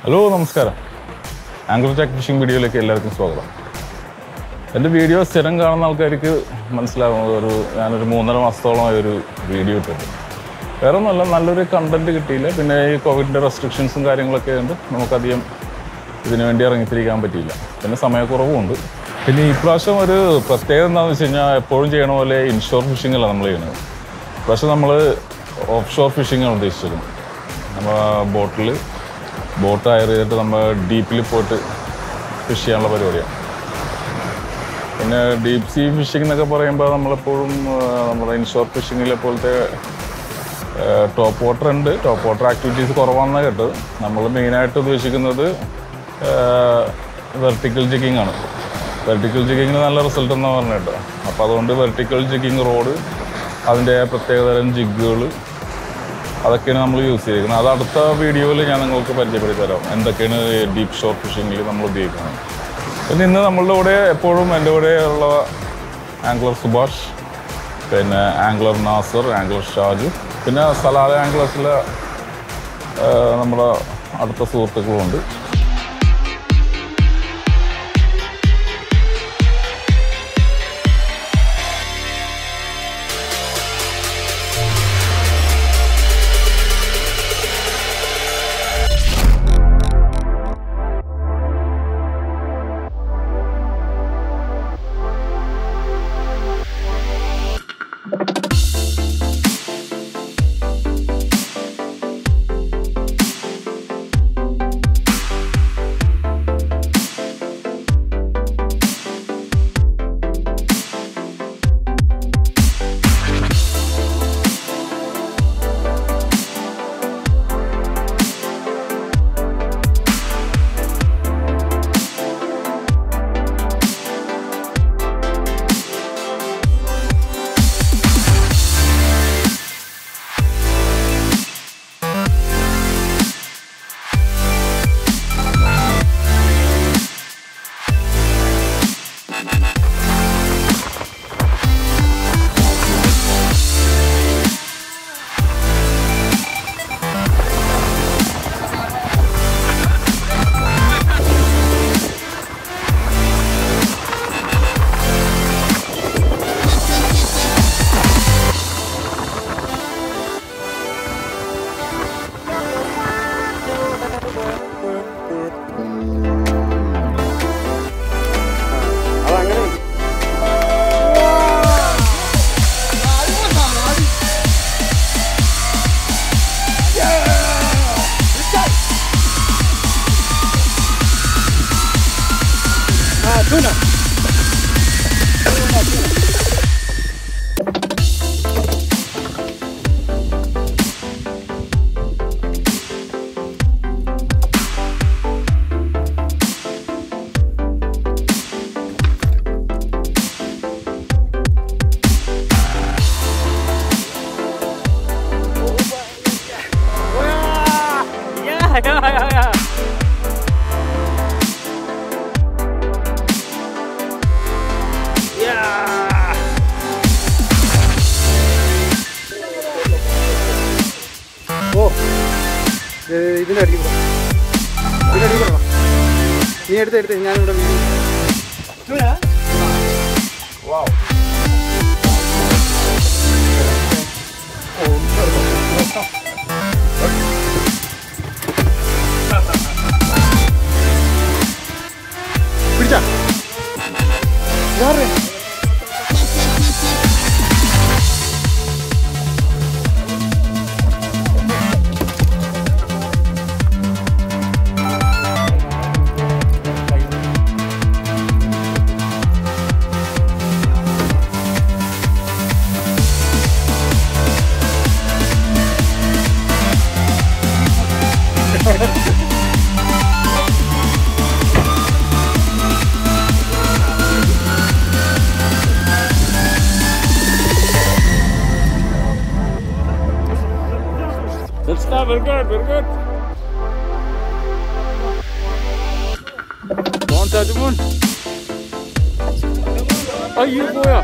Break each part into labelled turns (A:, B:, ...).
A: Hello നമസ്കാരം angler ചാക്ക് phishing വീഡിയോയിലേക്ക് എല്ലാവർക്കും സ്വാഗതം എൻ്റെ വീഡിയോ സ്ഥിരം കാണുന്ന ആൾക്കാർക്ക് മനസ്സിലാകുന്നത് ഒരു ഞാനൊരു മൂന്നര മാസത്തോളമായി ഒരു വീഡിയോ ഇട്ടിട്ട് വേറെ ഒന്നുമല്ല നല്ലൊരു കണ്ടന്റ് കിട്ടിയില്ല പിന്നെ ഈ കോവിഡിൻ്റെ റെസ്ട്രിക്ഷൻസും കാര്യങ്ങളൊക്കെ ഉണ്ട് നമുക്കധികം ഇതിനു വേണ്ടി ഇറങ്ങിത്തിരിക്കാൻ പറ്റിയില്ല പിന്നെ സമയക്കുറവുമുണ്ട് പിന്നെ ഈ പ്രാവശ്യം ഒരു പ്രത്യേകത എന്താണെന്ന് വെച്ച് കഴിഞ്ഞാൽ എപ്പോഴും ചെയ്യണ പോലെ ഇൻഷോർ ഫിഷിംഗ് അല്ല നമ്മൾ ചെയ്യണത് പക്ഷെ നമ്മൾ ഓഫ് ഷോർ ഫിഷിംഗ് ആണ് ഉദ്ദേശിച്ചത് നമ്മൾ ബോട്ടിൽ ബോട്ട് ഹയർ ചെയ്തിട്ട് നമ്മൾ ഡീപ്പിൽ പോയിട്ട് ഫിഷ് ചെയ്യാനുള്ള പരിപാടിയാണ് പിന്നെ ഡീപ് സീ ഫിഷിംഗ് എന്നൊക്കെ പറയുമ്പോൾ നമ്മളെപ്പോഴും ആ, നമ്മുടെ ഇൻഷോർ ഫിഷിങ്ങിലെ പോലത്തെ ടോപ്പ് വാട്ടർ ഉണ്ട് ടോപ്പ് വാട്ടർ ആക്ടിവിറ്റീസ് കുറവാണെന്ന് കേട്ടത് നമ്മൾ മെയിനായിട്ട് ഉദ്ദേശിക്കുന്നത് വെർട്ടിക്കൽ ജിഗിങ് ആണ് വെർട്ടിക്കൽ ജിഗിങ്ങിന് നല്ല റിസൾട്ട് എന്ന് പറഞ്ഞു കേട്ടോ അപ്പോൾ അതുകൊണ്ട് വെർട്ടിക്കൽ ജിഗിങ് റോഡ് അതിൻ്റെ പ്രത്യേകതരം ജിഗുകൾ അതൊക്കെയാണ് നമ്മൾ യൂസ് ചെയ്തിരിക്കുന്നത് അത് അടുത്ത വീഡിയോയിൽ ഞാൻ നിങ്ങൾക്ക് പരിചയപ്പെടുത്തി തരാം എന്തൊക്കെയാണ് ഡീപ്പ് ഷോർ ഫിഷിങ്ങിൽ നമ്മൾ ഉപയോഗിക്കുന്നത് പിന്നെ ഇന്ന് നമ്മളുടെ കൂടെ എപ്പോഴും എൻ്റെ കൂടെ ഉള്ള ആംഗ്ലർ സുഭാഷ് പിന്നെ ആംഗ്ലർ നാസർ ആംഗ്ലർ ഷാജു പിന്നെ സലാല ആംഗ്ലേഴ്സിലെ നമ്മുടെ അടുത്ത സുഹൃത്തുക്കളുമുണ്ട്
B: Yeah, yeah, yeah, yeah. Yeah.
C: ഓ ഏ, ഇതിന്റെ അടിയിൽ കൂടെ. ഇതിന്റെ അടിയിൽ കൂടെ വാ. നീ എടുത്ത് എടുത്ത് ഞാനിവിടെ വീഴും. പിടിച്ചാ ഇതാരുടെ?
B: Good stuff, very good, very good. Go on, Tajamon. അയ്യോ പോയാ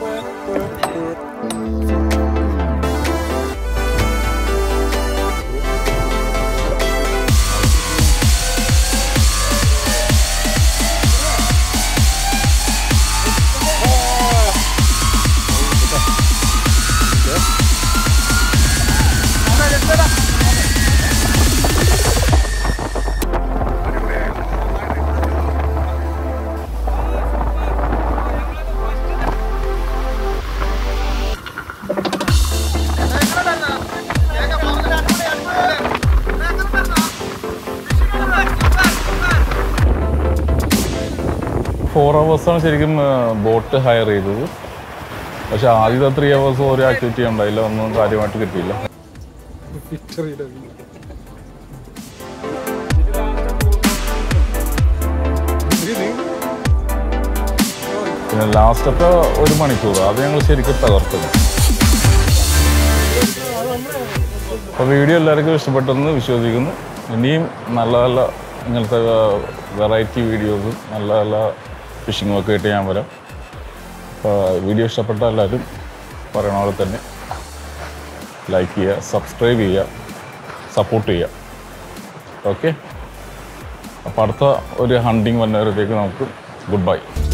A: ഫോർ ആണ് ശരിക്കും ബോട്ട് ഹയർ ചെയ്തത് പക്ഷെ ആദ്യത്തെ ത്രീ അവേഴ്സ് ഒരു ആക്ടിവിറ്റി ഉണ്ടായില്ല ഒന്നും കാര്യമായിട്ട് കിട്ടിയില്ല
C: വിക്ടറിയുടെ
A: പിന്നെ ലാസ്റ്റത്തെ ഒരു മണിക്കൂർ അത് ഞങ്ങൾ ശരിക്കും തകർത്തത് അപ്പോൾ വീഡിയോ എല്ലാവർക്കും ഇഷ്ടപ്പെട്ടെന്ന് വിശ്വസിക്കുന്നു ഇനിയും നല്ല നല്ല ഇങ്ങനത്തെ വെറൈറ്റി വീഡിയോസും നല്ല നല്ല ഫിഷിങ്ങും ഒക്കെ ആയിട്ട് ഞാൻ വരാം അപ്പോൾ വീഡിയോ ഇഷ്ടപ്പെട്ട എല്ലാവരും പറയണ പോലെ തന്നെ ലൈക്ക് ചെയ്യുക സബ്സ്ക്രൈബ് ചെയ്യുക സപ്പോർട്ട് ചെയ്യുക ഓക്കെ അപ്പോൾ അടുത്ത ഒരു ഹണ്ടിങ് വരുന്നവരത്തേക്ക് നമുക്ക് ഗുഡ് ബൈ